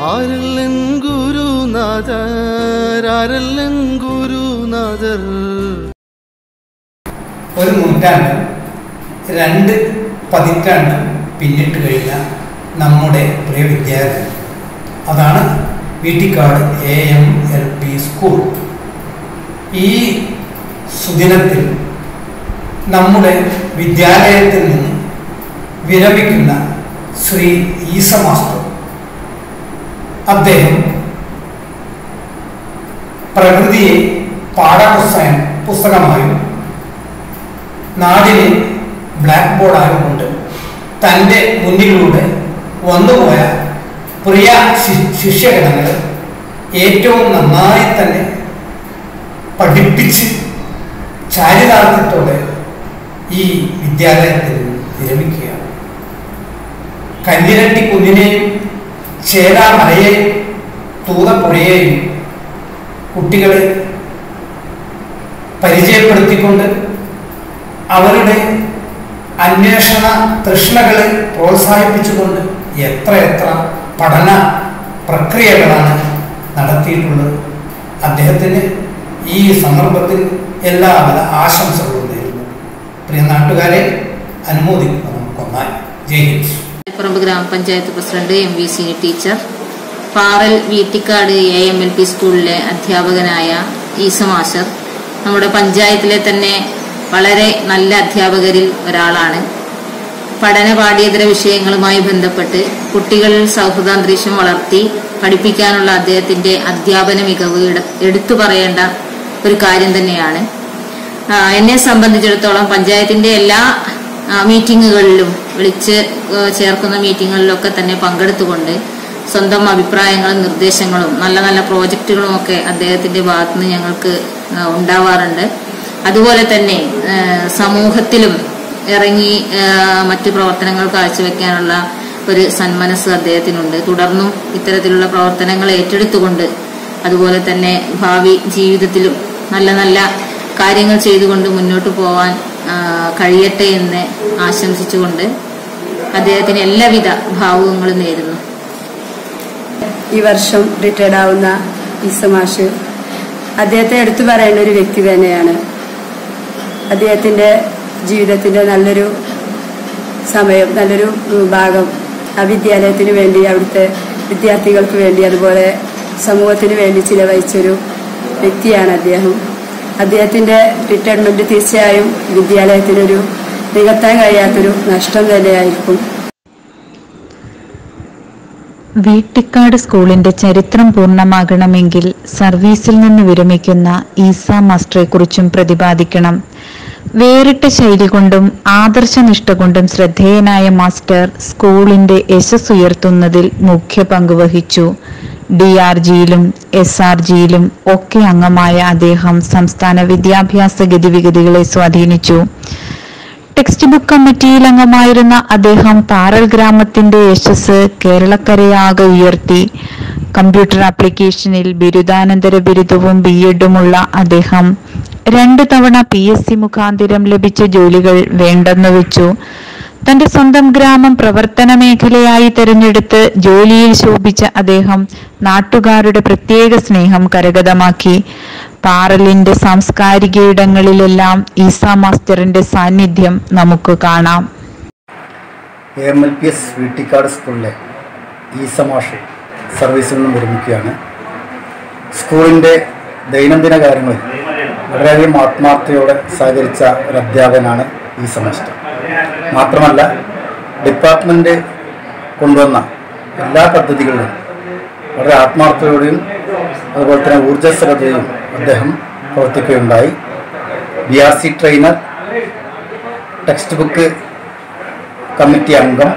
ആരല്ലൻ ഗുരുനാഥർ ആരല്ലൻ ഗുരുനാഥർ ഒരു നൂറ്റാണ്ട് രണ്ട് പതിറ്റാണ്ട് പിന്നിട്ട് കഴിഞ്ഞ നമ്മുടെ പ്രിയ വിദ്യാലയം അതാണ് Veettikkad A M L P school ഈ സുദിനത്തിൽ നമ്മുടെ വിദ്യാലയത്തിൽ നിന്ന് വിരമിക്കുന്ന ശ്രീ ഈസ മാസ്റ്റർ അദ്ദേഹം പ്രകൃതിയെ പാഠപുസ്തകം പുസ്തകമായും നാടിന് ബ്ലാക്ക് ബോർഡായതുകൊണ്ട് തൻ്റെ മുന്നിലൂടെ വന്നുപോയ പ്രിയ ശി- ശിഷ്യഗണങ്ങൾ ഏറ്റവും നന്നായി തന്നെ പഠിപ്പിച്ച് ചാരിതാർത്ഥ്യത്തോടെ ഈ വിദ്യാലയത്തിൽ വിരമിക്കുകയാണ് കല്ലിരട്ടി കുന്നിനെയും ചേരാമലയെയും തൂതപ്പുഴയെയും കുട്ടികളെ പരിചയപ്പെടുത്തിക്കൊണ്ട് അവരുടെ അന്വേഷണ തൃഷ്ണകളെ പ്രോത്സാഹിപ്പിച്ചുകൊണ്ട് എത്ര എത്ര പഠന പ്രക്രിയകളാണ് നടത്തിയിട്ടുള്ളത് അദ്ദേഹത്തിന് ഈ സന്ദർഭത്തിൽ എല്ലാവിധ ആശംസകളും നേരുന്നു പ്രിയ നാട്ടുകാരെ അനുമോദിക്കുന്നു നമുക്കൊന്നായി ജയ് ഹിന്ദ് പറമ്പ് ഗ്രാമപഞ്ചായത്ത് president M V Sini teacher Paral Veettikkad A M L P സ്കൂളിലെ അധ്യാപകനായ ഈസ മാഷർ നമ്മുടെ പഞ്ചായത്തിലെ തന്നെ വളരെ നല്ല അധ്യാപകരിൽ ഒരാളാണ് പഠന പാഠ്യേതര വിഷയങ്ങളുമായി ബന്ധപ്പെട്ട് കുട്ടികളിൽ സൗഹൃദാന്തരീക്ഷം വളർത്തി പഠിപ്പിക്കാനുള്ള അദ്ദേഹത്തിന്റെ അധ്യാപന മികവ് എടു- എടുത്തു പറയേണ്ട ഒരു കാര്യം തന്നെയാണ് ആ, എന്നെ സംബന്ധിച്ചിടത്തോളം പഞ്ചായത്തിന്റെ എല്ലാ ആ, മീറ്റിങ്ങുകളിലും വിളിച്ച് ഏ, ചേർക്കുന്ന മീറ്റിങ്ങുകളിലൊക്കെ തന്നെ പങ്കെടുത്തുകൊണ്ട് സ്വന്തം അഭിപ്രായങ്ങളും നിർദ്ദേശങ്ങളും നല്ല നല്ല പ്രോജക്റ്റുകളും ഒക്കെ അദ്ദേഹത്തിന്റെ ഭാഗത്തുനിന്ന് ഞങ്ങൾക്ക് ആ, ഉണ്ടാവാറുണ്ട് അതുപോലെ തന്നെ ഏ, സമൂഹത്തിലും ഇറങ്ങി ഏ, മറ്റു പ്രവർത്തനങ്ങൾ കാഴ്ചവെക്കാനുള്ള ഒരു സന്മനസ് അദ്ദേഹത്തിനുണ്ട് തുടർന്നും ഇത്തരത്തിലുള്ള പ്രവർത്തനങ്ങൾ ഏറ്റെടുത്തുകൊണ്ട് അതുപോലെ തന്നെ ഭാവി ജീവിതത്തിലും നല്ല നല്ല കാര്യങ്ങൾ ചെയ്തുകൊണ്ട് മുന്നോട്ട് പോവാൻ ആ, കഴിയട്ടെ എന്ന് ആശംസിച്ചുകൊണ്ട് അദ്ദേഹത്തിന് എല്ലാവിധ ഭാവുകങ്ങളും നേരുന്നു ഈ വർഷം റിട്ടയർഡ് ആവുന്ന ഈസമാഷ് അദ്ദേഹത്തെ എടുത്തു പറയേണ്ട ഒരു വ്യക്തി തന്നെയാണ് അദ്ദേഹത്തിന്റെ ജീവിതത്തിന്റെ നല്ലൊരു സമയം നല്ലൊരു ഉം, ഭാഗം ആ വിദ്യാലയത്തിന് വേണ്ടി അവിടുത്തെ വിദ്യാർത്ഥികൾക്ക് വേണ്ടി അതുപോലെ സമൂഹത്തിന് വേണ്ടി ചിലവഴിച്ചൊരു വ്യക്തിയാണ് അദ്ദേഹം അദ്ദേഹത്തിന്റെ റിട്ടയർമെന്റ് തീർച്ചയായും വിദ്യാലയത്തിനൊരു നികത്താൻ കഴിയാത്തൊരു നഷ്ടം തന്നെയായിരിക്കും വീട്ടിക്കാട് സ്കൂളിന്റെ ചരിത്രം പൂർണ്ണമാകണമെങ്കിൽ സർവീസിൽ നിന്ന് വിരമിക്കുന്ന ഈസ മാസ്റ്ററെക്കുറിച്ചും പ്രതിപാദിക്കണം വേറിട്ട ശൈലി കൊണ്ടും ആദർശനിഷ്ഠ കൊണ്ടും ശ്രദ്ധേയനായ മാസ്റ്റർ സ്കൂളിന്റെ യശസ് ഉയർത്തുന്നതിൽ മുഖ്യ പങ്ക് വഹിച്ചു ഡി ആർ ജിയിലും എസ് ആർ ജിയിലും ഒക്കെ അംഗമായ അദ്ദേഹം സംസ്ഥാന വിദ്യാഭ്യാസ ഗതിവിഗതികളെ സ്വാധീനിച്ചു ടെക്സ്റ്റ് ബുക്ക് കമ്മിറ്റിയിൽ അംഗമായിരുന്ന അദ്ദേഹം പാറൽ ഗ്രാമത്തിന്റെ യശസ് കേരളക്കരയാകെ ഉയർത്തി കമ്പ്യൂട്ടർ ആപ്ലിക്കേഷനിൽ ബിരുദാനന്തര ബിരുദവും ബി എഡുമുള്ള അദ്ദേഹം രണ്ടു തവണ പി എസ് സി മുഖാന്തിരം ലഭിച്ച ജോലികൾ വേണ്ടെന്നു വെച്ചു തന്റെ സ്വന്തം ഗ്രാമം പ്രവർത്തന മേഖലയായി തെരഞ്ഞെടുത്ത് ജോലിയിൽ ശോഭിച്ച അദ്ദേഹം നാട്ടുകാരുടെ പ്രത്യേക സ്നേഹം കരഗതമാക്കി പാറലിന്റെ സാംസ്കാരിക ഇടങ്ങളിലെല്ലാം ഈസ മാസ്റ്ററിന്റെ സാന്നിധ്യം നമുക്ക് കാണാം A M L P S Veettikkad സ്കൂളിലെ ഈസമാഷ് സർവീസിൽ നിന്നും വിരമിക്കുകയാണ് സ്കൂളിൻ്റെ ദൈനംദിന കാര്യങ്ങളിൽ വളരെയധികം ആത്മാർത്ഥതയോടെ സഹകരിച്ച ഒരു അധ്യാപകനാണ് ഈ സെമസ്റ്റർ മാത്രമല്ല ഡിപ്പാർട്ട്മെൻറ്റ് കൊണ്ടുവന്ന എല്ലാ പദ്ധതികളിലും വളരെ ആത്മാർത്ഥതയോടെയും അതുപോലെ തന്നെ ഊർജ്ജസ്വലതയും അദ്ദേഹം പ്രവർത്തിക്കുകയുണ്ടായി B R C trainer textbook committee അംഗം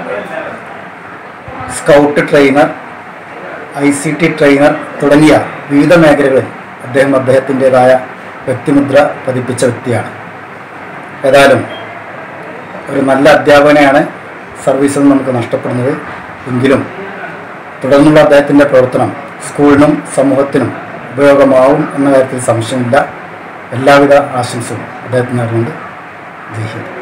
scout trainer I C T trainer തുടങ്ങിയ വിവിധ മേഖലകളിൽ അദ്ദേഹം അദ്ദേഹത്തിൻ്റെതായ വ്യക്തിമുദ്ര പതിപ്പിച്ച വ്യക്തിയാണ് ഏതായാലും ഒരു നല്ല അധ്യാപകനെയാണ് സർവീസിൽ നിന്ന് നമുക്ക് നഷ്ടപ്പെടുന്നത് എങ്കിലും തുടർന്നുള്ള അദ്ദേഹത്തിൻ്റെ പ്രവർത്തനം സ്കൂളിനും സമൂഹത്തിനും ഉപയോഗമാവും എന്ന കാര്യത്തിൽ സംശയമില്ല എല്ലാവിധ ആശംസകളും അദ്ദേഹത്തിന് നേർന്നുകൊണ്ട് ജയ് ഹിന്ദ്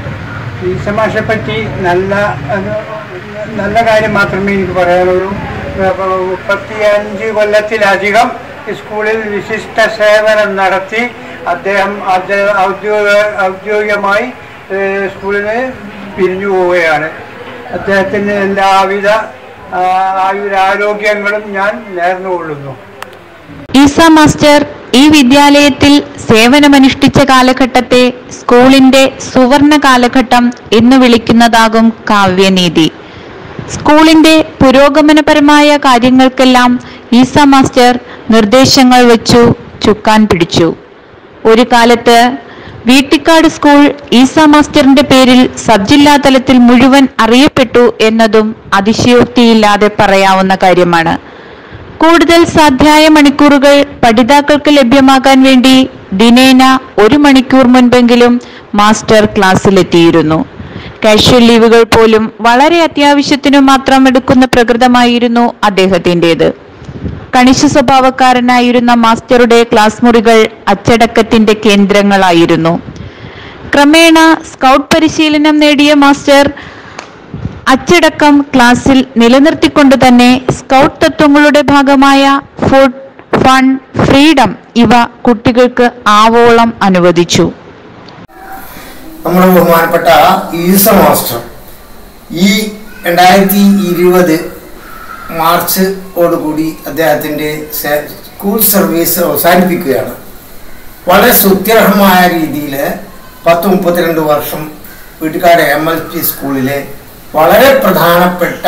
ഈശമാഷെ പറ്റി നല്ല ഒരു നല്ല കാര്യം മാത്രമേ എനിക്ക് പറയാനുള്ളൂ മുപ്പത്തിയഞ്ച് കൊല്ലത്തിലധികം സ്കൂളിൽ വിശിഷ്ട സേവനം നടത്തി അദ്ദേഹം അദ്ദേഹം ഔദ്യോഗിക ഔദ്യോഗികമായി ഏഹ്, സ്കൂളിന് പിരിഞ്ഞു പോവുകയാണ് അദ്ദേഹത്തിന് എല്ലാവിധ ആ, ആയുരാരോഗ്യങ്ങളും ഞാൻ നേർന്നുകൊള്ളുന്നു ഈസ മാസ്റ്റർ ഈ വിദ്യാലയത്തിൽ സേവനമനുഷ്ഠിച്ച കാലഘട്ടത്തെ സ്കൂളിന്റെ സുവർണ കാലഘട്ടം എന്ന് വിളിക്കുന്നതാകും കാവ്യനീതി സ്കൂളിന്റെ പുരോഗമനപരമായ കാര്യങ്ങൾക്കെല്ലാം ഈസ മാസ്റ്റർ നിർദ്ദേശങ്ങൾ വെച്ചു ചുക്കാൻ പിടിച്ചു ഒരു കാലത്ത് വീട്ടിക്കാട് സ്കൂൾ ഈസ മാസ്റ്ററിന്റെ പേരിൽ സബ് ജില്ലാ തലത്തിൽ മുഴുവൻ അറിയപ്പെട്ടു എന്നതും അതിശയോക്തിയില്ലാതെ പറയാവുന്ന കാര്യമാണ് കൂടുതൽ സ്വാധ്യായ മണിക്കൂറുകൾ പഠിതാക്കൾക്ക് ലഭ്യമാക്കാൻ വേണ്ടി ദിനേന ഒരു മണിക്കൂർ മുൻപെങ്കിലും മാസ്റ്റർ ക്ലാസ്സിലെത്തിയിരുന്നു കാഷ്വൽ ലീവുകൾ പോലും വളരെ അത്യാവശ്യത്തിനു മാത്രം എടുക്കുന്ന പ്രകൃതമായിരുന്നു അദ്ദേഹത്തിൻ്റെത് കണിശ സ്വഭാവക്കാരനായിരുന്ന മാസ്റ്ററുടെ ക്ലാസ് മുറികൾ അച്ചടക്കത്തിന്റെ കേന്ദ്രങ്ങളായിരുന്നു ക്രമേണ സ്കൗട്ട് പരിശീലനം നേടിയ മാസ്റ്റർ അച്ചടക്കം ക്ലാസ്സിൽ നിലനിർത്തിക്കൊണ്ട് തന്നെ സ്കൗട്ട് തത്വങ്ങളുടെ ഭാഗമായ ഫുഡ് ഫൺ ഫ്രീഡം ഇവ കുട്ടികൾക്ക് ആവോളം അനുവദിച്ചു നമ്മുടെ ബഹുമാനപ്പെട്ട ഈസ മാസ്റ്റർ ഈ രണ്ടായിരത്തി ഇരുപത് മാർച്ച് ഓടുകൂടി അദ്ദേഹത്തിൻ്റെ സെ- സ്കൂൾ സർവീസ് അവസാനിപ്പിക്കുകയാണ് വളരെ സുത്യർഹമായ രീതിയിൽ പത്ത് മുപ്പത്തിരണ്ട് വർഷം വീട്ടുകാട് എം എൽ പി സ്കൂളിലെ വളരെ പ്രധാനപ്പെട്ട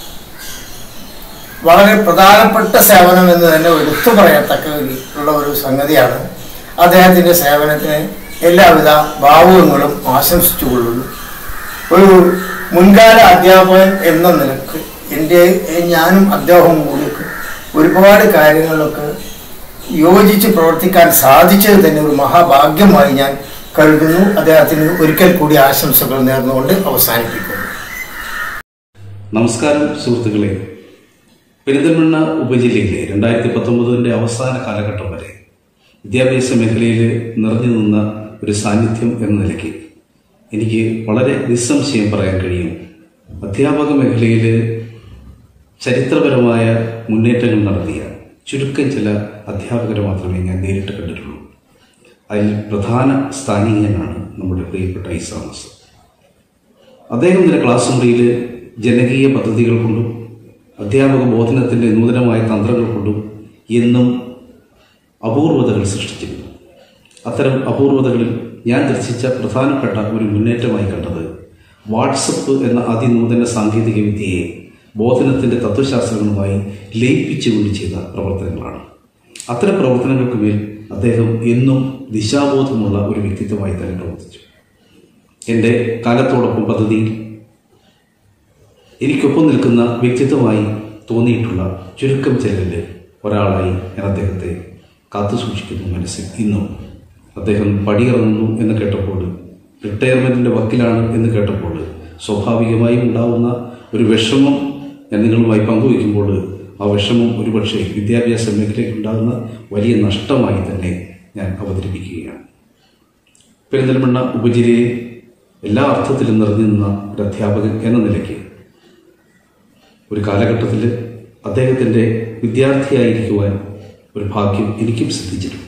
വളരെ പ്രധാനപ്പെട്ട സേവനം എന്ന് തന്നെ എടുത്തു പറയത്തക്ക ഒരു- ഉള്ള ഒരു സംഗതിയാണ് അദ്ദേഹത്തിൻ്റെ സേവനത്തിന് എല്ലാവിധ ഭാവുകങ്ങളും ആശംസിച്ചുകൊള്ളുന്നു ഒരു മുൻകാല അധ്യാപകൻ എന്ന നിലക്ക് എൻ്റെ ഞാനും അദ്ദേഹവും കൂടി ഒരുപാട് കാര്യങ്ങളിലൊക്കെ യോജിച്ച് പ്രവർത്തിക്കാൻ സാധിച്ചത് തന്നെ ഒരു മഹാഭാഗ്യമായി ഞാൻ കരുതുന്നു അദ്ദേഹത്തിന് ഒരിക്കൽ കൂടി ആശംസകൾ നേർന്നുകൊണ്ട് അവസാനിപ്പിക്കുന്നു നമസ്കാരം സുഹൃത്തുക്കളെ പെരിന്തൽമണ്ണ ഉപജില്ലയിലെ രണ്ടായിരത്തി പത്തൊമ്പതിൻ്റെ അവസാന കാലഘട്ടം വരെ വിദ്യാഭ്യാസ മേഖലയിൽ നിറഞ്ഞു നിന്ന ഒരു സാന്നിധ്യം എന്ന നിലയ്ക്ക് എനിക്ക് വളരെ നിസ്സംശയം പറയാൻ കഴിയും അധ്യാപക മേഖലയിൽ ചരിത്രപരമായ മുന്നേറ്റങ്ങൾ നടത്തിയ ചുരുക്കം ചില അധ്യാപകരെ മാത്രമേ ഞാൻ നേരിട്ട് കണ്ടിട്ടുള്ളൂ അതിൽ പ്രധാന സ്ഥാനീയനാണ് നമ്മുടെ പ്രിയപ്പെട്ട ഐസാമസ് അദ്ദേഹം തന്നെ ക്ലാസ് മുറിയിൽ ജനകീയ പദ്ധതികൾ കൊണ്ടും അധ്യാപക ബോധനത്തിൻ്റെ നൂതനമായ തന്ത്രങ്ങൾ കൊണ്ടും എന്നും അപൂർവതകൾ സൃഷ്ടിച്ചിരുന്നു അത്തരം അപൂർവതകളിൽ ഞാൻ ദർശിച്ച പ്രധാനപ്പെട്ട ഒരു മുന്നേറ്റമായി കണ്ടത് വാട്സപ്പ് എന്ന അതിനൂതന സാങ്കേതിക വിദ്യയെ ബോധനത്തിൻ്റെ തത്വശാസ്ത്രങ്ങളുമായി ലയിപ്പിച്ചുകൊണ്ട് ചെയ്ത പ്രവർത്തനങ്ങളാണ് അത്തരം പ്രവർത്തനങ്ങൾക്ക് മേൽ അദ്ദേഹം എന്നും ദിശാബോധമുള്ള ഒരു വ്യക്തിത്വമായി തന്നെ പ്രവർത്തിച്ചു എൻ്റെ കാലത്തോടൊപ്പം പദ്ധതിയിൽ എനിക്കൊപ്പം നിൽക്കുന്ന വ്യക്തിത്വമായി തോന്നിയിട്ടുള്ള ചുരുക്കം ചിലരിൽ ഒരാളായി ഞാൻ അദ്ദേഹത്തെ കാത്തു സൂക്ഷിക്കുന്നു മനസ്സിൽ ഇന്നും അദ്ദേഹം പടിയിറങ്ങുന്നു എന്ന് കേട്ടപ്പോൾ റിട്ടയർമെൻറ്റിൻ്റെ വക്കിലാണ് എന്ന് കേട്ടപ്പോൾ സ്വാഭാവികമായും ഉണ്ടാവുന്ന ഒരു വിഷമം ഞാൻ നിങ്ങളുമായി പങ്കുവയ്ക്കുമ്പോൾ ആ വിഷമം ഒരുപക്ഷെ വിദ്യാഭ്യാസ മേഖലയ്ക്ക് ഉണ്ടാകുന്ന വലിയ നഷ്ടമായി തന്നെ ഞാൻ അവതരിപ്പിക്കുകയാണ് പെരിന്തൽമണ്ണ ഉപജില്ലയെ എല്ലാ അർത്ഥത്തിലും നിറഞ്ഞു നിന്ന ഒരു അധ്യാപകൻ എന്ന നിലയ്ക്ക് ഒരു കാലഘട്ടത്തിൽ അദ്ദേഹത്തിൻ്റെ വിദ്യാർത്ഥിയായിരിക്കുവാൻ ഒരു ഭാഗ്യം എനിക്കും സിദ്ധിച്ചിട്ടുണ്ട്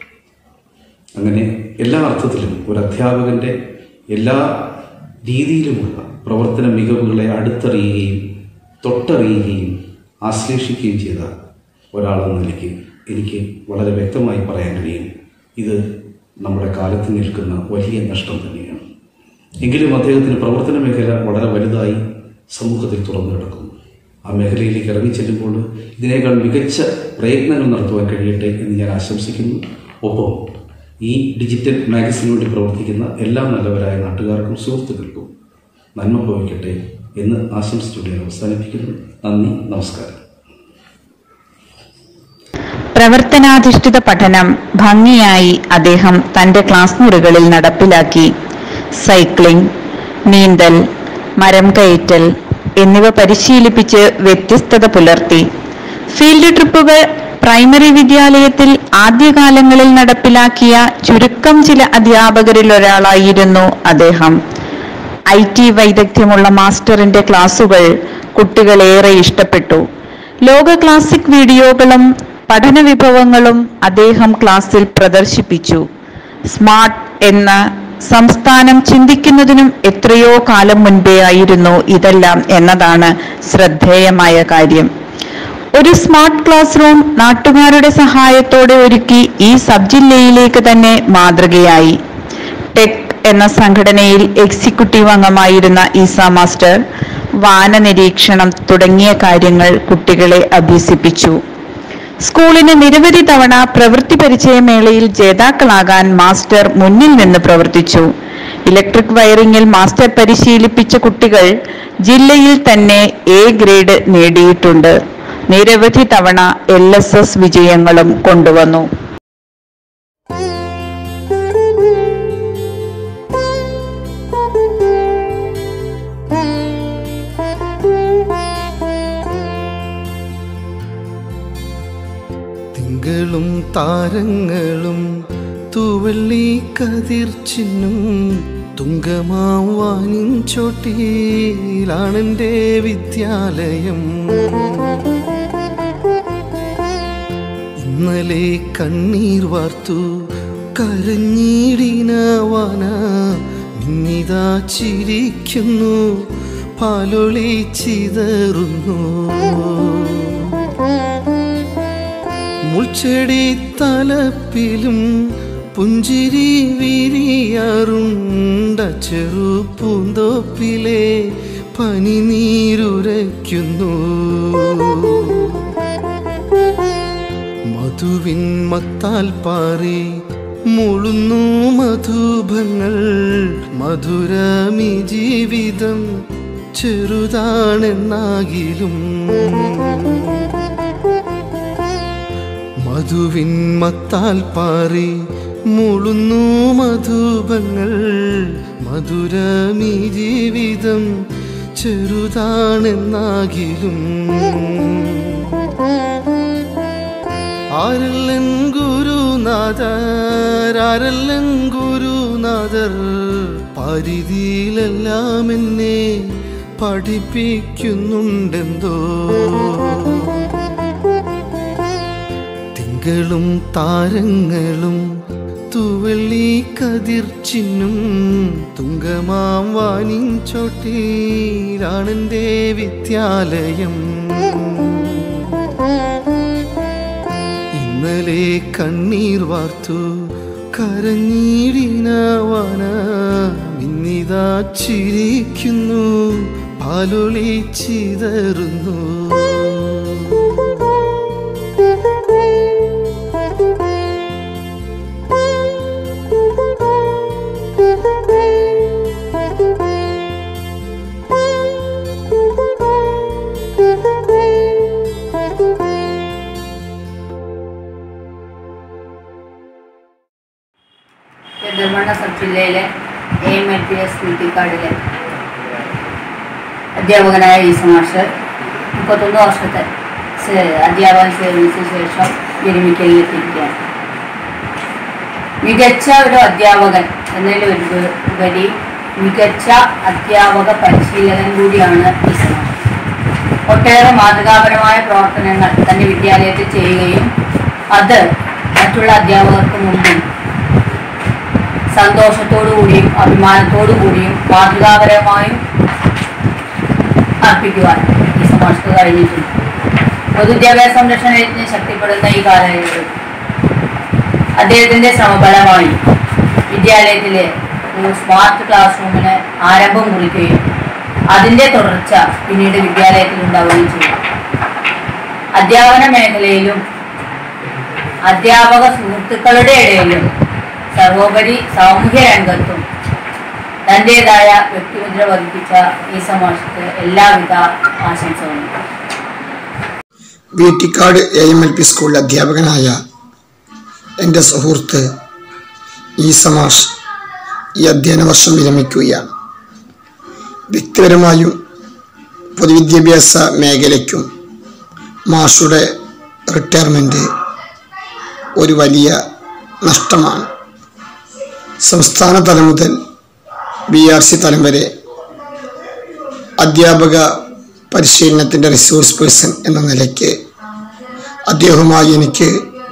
അങ്ങനെ എല്ലാ അർത്ഥത്തിലും ഒരു അധ്യാപകൻ്റെ എല്ലാ രീതിയിലുമുള്ള പ്രവർത്തന മികവുകളെ അടുത്തറിയുകയും തൊട്ടറിയുകയും ആശ്ലേഷിക്കുകയും ചെയ്ത ഒരാളെന്ന നിലയ്ക്ക് എനിക്ക് വളരെ വ്യക്തമായി പറയാൻ കഴിയും ഇത് നമ്മുടെ കാലത്ത് നിൽക്കുന്ന വലിയ നഷ്ടം തന്നെയാണ് എങ്കിലും അദ്ദേഹത്തിന് പ്രവർത്തന മേഖല വളരെ വലുതായി സമൂഹത്തിൽ തുറന്നു കിടക്കുന്നു ആ മേഖലയിലേക്ക് ഇറങ്ങി ചെല്ലുമ്പോൾ ഇതിനേക്കാൾ മികച്ച പ്രയത്നങ്ങൾ നടത്തുവാൻ കഴിയട്ടെ എന്ന് ഞാൻ ആശംസിക്കുന്നു ഒപ്പം ഈ ഡിജിറ്റൽ മാഗസിന് വേണ്ടി പ്രവർത്തിക്കുന്ന എല്ലാ നല്ലവരായ നാട്ടുകാർക്കും സുഹൃത്തുക്കൾക്കും നന്മ ഭവിക്കട്ടെ എന്ന് ആശംസിച്ചുകൊണ്ട് ഞാൻ അവസാനിപ്പിക്കുന്നു നന്ദി നമസ്കാരം പ്രവർത്തനാധിഷ്ഠിത പഠനം ഭംഗിയായി അദ്ദേഹം തന്റെ ക്ലാസ് മുറികളിൽ നടപ്പിലാക്കി സൈക്ലിംഗ് നീന്തൽ മരം കയറ്റൽ എന്നിവ പരിശീലിപ്പിച്ച് വ്യത്യസ്തത പുലർത്തി ഫീൽഡ് ട്രിപ്പുകൾ പ്രൈമറി വിദ്യാലയത്തിൽ ആദ്യകാലങ്ങളിൽ നടപ്പിലാക്കിയ ചുരുക്കം ചില അധ്യാപകരിൽ ഒരാളായിരുന്നു അദ്ദേഹം ഐ ടി വൈദഗ്ധ്യമുള്ള മാസ്റ്ററിന്റെ ക്ലാസുകൾ കുട്ടികളേറെ ഇഷ്ടപ്പെട്ടു ലോക ക്ലാസിക് വീഡിയോകളും പഠന വിഭവങ്ങളും അദ്ദേഹം ക്ലാസ്സിൽ പ്രദർശിപ്പിച്ചു സ്മാർട്ട് എന്ന സംസ്ഥാനം ചിന്തിക്കുന്നതിനും എത്രയോ കാലം മുൻപേ ആയിരുന്നു ഇതെല്ലാം എന്നതാണ് ശ്രദ്ധേയമായ കാര്യം ഒരു സ്മാർട്ട് ക്ലാസ് റൂം നാട്ടുകാരുടെ സഹായത്തോടെ ഒരുക്കി ഈ സബ് ജില്ലയിലേക്ക് തന്നെ മാതൃകയായി ടെക് എന്ന സംഘടനയിൽ എക്സിക്യൂട്ടീവ് അംഗമായിരുന്ന ഈസ മാസ്റ്റർ വാന നിരീക്ഷണം തുടങ്ങിയ കാര്യങ്ങൾ കുട്ടികളെ അഭ്യസിപ്പിച്ചു സ്കൂളിന് നിരവധി തവണ പ്രവൃത്തി പരിചയമേളയിൽ ജേതാക്കളാകാൻ മാസ്റ്റർ മുന്നിൽ നിന്ന് പ്രവർത്തിച്ചു ഇലക്ട്രിക് വയറിംഗിൽ മാസ്റ്റർ പരിശീലിപ്പിച്ച കുട്ടികൾ ജില്ലയിൽ തന്നെ എ ഗ്രേഡ് നേടിയിട്ടുണ്ട് നിരവധി തവണ എൽ എസ് എസ് വിജയങ്ങളും കൊണ്ടുവന്നു തിങ്കളും താരങ്ങളും തൂവള്ളി കതിർച്ചിന്നും തുങ്കമാവാനിൻ ചോട്ടിയിലാണെൻ്റെ വിദ്യാലയം ഇന്നലെ കണ്ണീർ വാർത്തു കരഞ്ഞീടിനവാന നിന്നിതാ ചിരിക്കുന്നു പാലൊളി ചിതറുന്നു മുൾച്ചെടി തലപ്പിലും പുഞ്ചിരി വിരിയാറുണ്ട ചെറു പൂന്തോപ്പിലെ പനിനീരുരയ്ക്കുന്നു മധുവിൻ മത്താൽ പാറി മുളുന്നു മധുഭങ്ങൾ മധുരമി ജീവിതം ചെറുതാണെന്നാകിലും മധുവിൻ മത്താൽ പാറി മുളുന്നു മധുപങ്ങൾ മധുരമീ ജീവിതം ചെറുതാണെന്നാകിലും ആരല്ലൻ ഗുരുനാഥരാരല്ലൻ ഗുരുനാഥർ പരിധിയിലെല്ലാം എന്നെ പഠിപ്പിക്കുന്നുണ്ടെന്തോ തിങ്കളും താരങ്ങളും തുവള്ളി കതിർച്ചിന്നും തുങ്കമാം വാനിൻ ചോട്ടിയിലാണെൻ്റെ വിദ്യാലയം ഇന്നലെ കണ്ണീർ വാർത്തു കരഞ്ഞീടിനവാന ഇന്നിതാ ചിരിക്കുന്നു പാലൊളി ചിതറുന്നു പെരിന്തൽമണ്ണ സബ് ജില്ലയിലെ A M L P S വീട്ടിക്കാടിലെ അധ്യാപകനായ ഈ മാഷ് മുപ്പത്തൊന്ന് വർഷത്തെ സേ- അധ്യാപന സേവനത്തിന് ശേഷം വിരമിക്കലിലെത്തിയിരിക്കുകയാണ് മികച്ച ഒരു അധ്യാപകൻ എന്നതിൽ ഉപരി മികച്ച അധ്യാപക പരിശീലകൻ കൂടിയാണ് ഈ മാഷ് ഒട്ടേറെ മാതൃകാപരമായ പ്രവർത്തനങ്ങൾ തന്റെ വിദ്യാലയത്തിൽ ചെയ്യുകയും അത് മറ്റുള്ള അധ്യാപകർക്ക് മുമ്പിൽ സന്തോഷത്തോടു കൂടിയും അഭിമാനത്തോടു കൂടിയും മാതൃകാപരമായും അർപ്പിക്കുവാൻ ഈ സമാജത്ത് കഴിഞ്ഞിട്ടുണ്ട് പൊതുവിദ്യാഭ്യാസ സംരക്ഷണ യജ്ഞം ശക്തിപ്പെടുന്ന ഈ കാലയളവിൽ അദ്ദേഹത്തിന്റെ ശ്രമഫലമായി വിദ്യാലയത്തിലെ ഒരു സ്മാർട്ട് ക്ലാസ് റൂമിന് ആരംഭം കുറിക്കുകയും അതിന്റെ തുടർച്ച പിന്നീട് വിദ്യാലയത്തിൽ ഉണ്ടാവുകയും ചെയ്യും അധ്യാപന മേഖലയിലും അധ്യാപക സുഹൃത്തുക്കളുടെ ഇടയിലും സർവോപരി സാമൂഹ്യ രംഗത്തും തൻ്റെതായ വ്യക്തിമുദ്ര പതിപ്പിച്ച ഈ സമാജത്ത് എല്ലാവിധ ആശംസകളും Veettikkad A M L P സ്കൂളിലെ അധ്യാപകനായ എൻ്റെ സുഹൃത്ത് ഈ സമാഷ് ഈ അധ്യയന വർഷം വിരമിക്കുകയാണ് വ്യക്തിപരമായും പൊതുവിദ്യാഭ്യാസ മേഖലയ്ക്കും മാഷുടെ റിട്ടയർമെൻറ്റ് ഒരു വലിയ നഷ്ടമാണ് സംസ്ഥാന തലം മുതൽ ബി ആർ സി തലം വരെ അധ്യാപക പരിശീലനത്തിൻ്റെ റിസോഴ്സ് പേഴ്സൺ എന്ന നിലയ്ക്ക് അദ്ദേഹവുമായി എനിക്ക്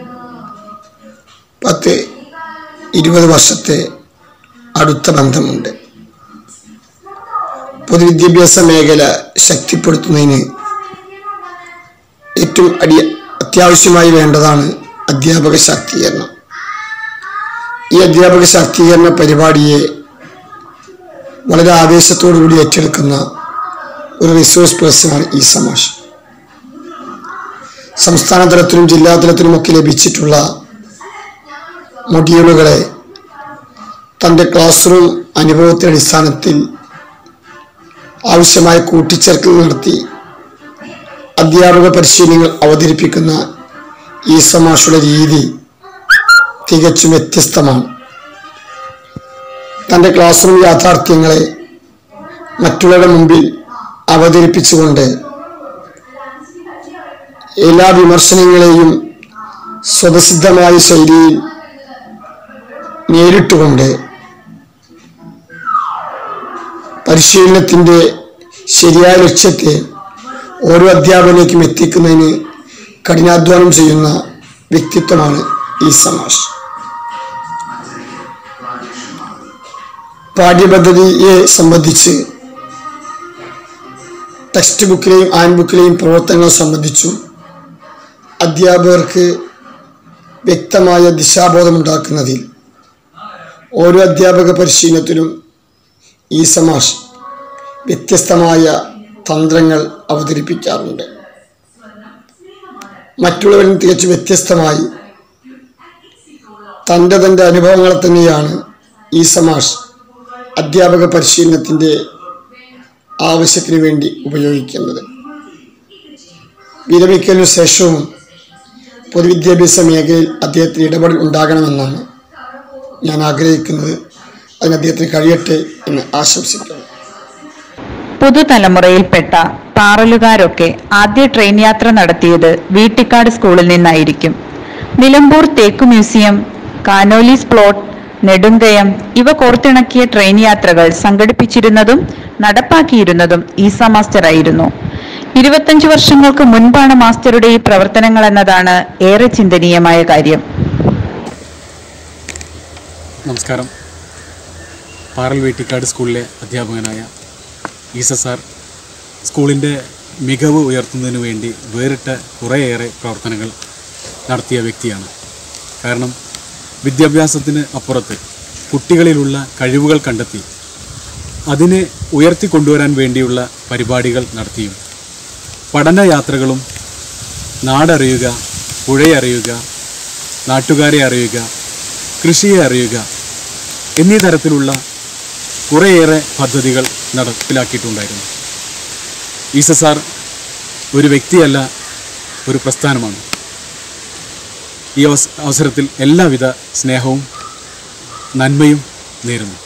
പത്ത് ഇരുപത് വർഷത്തെ അടുത്ത ബന്ധമുണ്ട് പൊതുവിദ്യാഭ്യാസ മേഖല ശക്തിപ്പെടുത്തുന്നതിന് ഏറ്റവും അടി അത്യാവശ്യമായി വേണ്ടതാണ് അധ്യാപക ശാക്തീകരണം ഈ അധ്യാപക ശാക്തീകരണ പരിപാടിയെ വളരെ ആവേശത്തോടു കൂടി ഏറ്റെടുക്കുന്ന ഒരു റിസോഴ്സ് പേഴ്സണാണ് ഈ സമാഷ് സംസ്ഥാന തലത്തിലും ജില്ലാ തലത്തിലുമൊക്കെ ലഭിച്ചിട്ടുള്ള മൊഡ്യൂളുകളെ തൻ്റെ ക്ലാസ് റൂം അനുഭവത്തിന്റെ അടിസ്ഥാനത്തിൽ ആവശ്യമായ കൂട്ടിച്ചേർക്കൽ നടത്തി അധ്യാപക പരിശീലനങ്ങൾ അവതരിപ്പിക്കുന്ന ഈ സമാഷയുടെ രീതി തികച്ചും വ്യത്യസ്തമാണ് തൻ്റെ ക്ലാസ് റൂം യാഥാർത്ഥ്യങ്ങളെ മറ്റുള്ളവരുടെ മുമ്പിൽ അവതരിപ്പിച്ചുകൊണ്ട് എല്ലാ വിമർശനങ്ങളെയും സ്വതസിദ്ധമായ ശൈലിയിൽ നേരിട്ടുകൊണ്ട് പരിശീലനത്തിൻ്റെ ശരിയായ ലക്ഷ്യത്തെ ഓരോ അധ്യാപകനിലേക്കും എത്തിക്കുന്നതിന് കഠിനാധ്വാനം ചെയ്യുന്ന വ്യക്തിത്വമാണ് ഈ സമാഷ് പാഠ്യപദ്ധതിയെ സംബന്ധിച്ച് ടെക്സ്റ്റ് ബുക്കിലെയും ഹാൻഡ് ബുക്കിലെയും പ്രവർത്തനങ്ങൾ സംബന്ധിച്ചും അധ്യാപകർക്ക് വ്യക്തമായ ദിശാബോധമുണ്ടാക്കുന്നതിൽ ഓരോ അധ്യാപക പരിശീലനത്തിലും ഈ സമാഷ് വ്യത്യസ്തമായ തന്ത്രങ്ങൾ അവതരിപ്പിക്കാറുണ്ട് മറ്റുള്ളവരിൽ തികച്ചും വ്യത്യസ്തമായി തൻ്റെ തൻ്റെ അനുഭവങ്ങളെ തന്നെയാണ് ഈ സമാഷ് അധ്യാപക പരിശീലനത്തിൻ്റെ ആവശ്യത്തിന് വേണ്ടി ഉപയോഗിക്കുന്നത് വിരമിക്കലിനു ശേഷവും പൊതുവിദ്യാഭ്യാസ മേഖലയിൽ അദ്ദേഹത്തിന് ഇടപെടൽ ഉണ്ടാകണമെന്നാണ് ഞാൻ ആഗ്രഹിക്കുന്നത് അതിന് അദ്ദേഹത്തിന് കഴിയട്ടെ എന്ന് ആശംസിക്കുന്നു പുതുതലമുറയിൽപ്പെട്ട പാറലുകാരൊക്കെ ആദ്യ ട്രെയിൻ യാത്ര നടത്തിയത് വീട്ടിക്കാട് സ്കൂളിൽ നിന്നായിരിക്കും നിലമ്പൂർ തേക്ക് മ്യൂസിയം കാനോലീസ് പ്ലോട്ട് നെടുങ്കയം ഇവ കോർത്തിണക്കിയ ട്രെയിൻ യാത്രകൾ സംഘടിപ്പിച്ചിരുന്നതും നടപ്പാക്കിയിരുന്നതും ഈസ മാസ്റ്റർ ആയിരുന്നു ഇരുപത്തഞ്ചു വർഷങ്ങൾക്ക് മുൻപാണ് മാസ്റ്ററുടെ ഈ പ്രവർത്തനങ്ങൾ എന്നതാണ് ഏറെ ചിന്തനീയമായ കാര്യം നമസ്കാരം പാറൽ വേട്ടിക്കാട് സ്കൂളിലെ അധ്യാപകനായ ഈസ സാർ സ്കൂളിൻ്റെ മികവ് ഉയർത്തുന്നതിന് വേണ്ടി വേറിട്ട കുറേയേറെ പ്രവർത്തനങ്ങൾ നടത്തിയ വ്യക്തിയാണ് കാരണം വിദ്യാഭ്യാസത്തിന് അപ്പുറത്ത് കുട്ടികളിലുള്ള കഴിവുകൾ കണ്ടെത്തി അതിനെ ഉയർത്തിക്കൊണ്ടുവരാൻ വേണ്ടിയുള്ള പരിപാടികൾ നടത്തിയും പഠനയാത്രകളും നാടറിയുക പുഴയെ അറിയുക നാട്ടുകാരെ അറിയുക കൃഷിയെ അറിയുക എന്നീ തരത്തിലുള്ള കുറേയേറെ പദ്ധതികൾ നടപ്പിലാക്കിയിട്ടുണ്ടായിരുന്നു ഈസ സാർ ഒരു വ്യക്തിയല്ല ഒരു പ്രസ്ഥാനമാണ് ഈ അവസ അവസരത്തിൽ എല്ലാവിധ സ്നേഹവും നന്മയും നേരുന്നു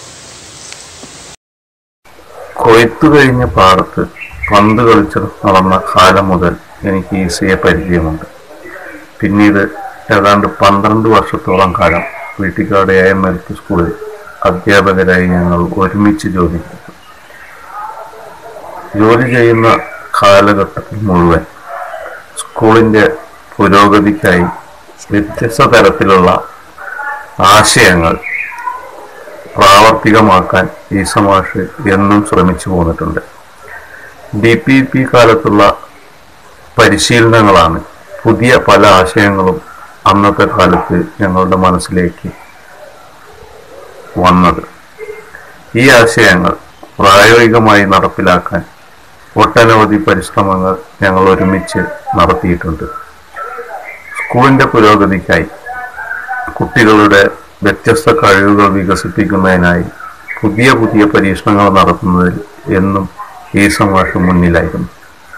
കൊയ്ത്തു കഴിഞ്ഞ പാടത്ത് പന്ത് കളിച്ച് നടന്ന കാലം മുതൽ എനിക്ക് ഈസിയെ പരിചയമുണ്ട് പിന്നീട് ഏതാണ്ട് പന്ത്രണ്ട് വർഷത്തോളം കാലം Veettikkad A M L P സ്കൂളിൽ അധ്യാപകരായി ഞങ്ങൾ ഒരുമിച്ച് ജോലി ചെയ്തു ജോലി ചെയ്യുന്ന കാലഘട്ടത്തിൽ മുഴുവൻ സ്കൂളിൻ്റെ പുരോഗതിക്കായി വ്യത്യസ്ത തരത്തിലുള്ള ആശയങ്ങൾ പ്രാവർത്തികമാക്കാൻ ഈ സമാഷ് എന്നും ശ്രമിച്ചു പോന്നിട്ടുണ്ട് ഡി പി പി കാലത്തുള്ള പരിശീലനങ്ങളാണ് പുതിയ പല ആശയങ്ങളും അന്നത്തെ കാലത്ത് ഞങ്ങളുടെ മനസ്സിലേക്ക് വന്നത് ഈ ആശയങ്ങൾ പ്രായോഗികമായി നടപ്പിലാക്കാൻ ഒട്ടനവധി പരിശ്രമങ്ങൾ ഞങ്ങൾ ഒരുമിച്ച് നടത്തിയിട്ടുണ്ട് സ്കൂളിൻ്റെ പുരോഗതിക്കായി കുട്ടികളുടെ വ്യത്യസ്ത കഴിവുകൾ വികസിപ്പിക്കുന്നതിനായി പുതിയ പുതിയ പരീക്ഷണങ്ങൾ നടത്തുന്നതിൽ എന്നും ഈ സമാഷം മുന്നിലായിരുന്നു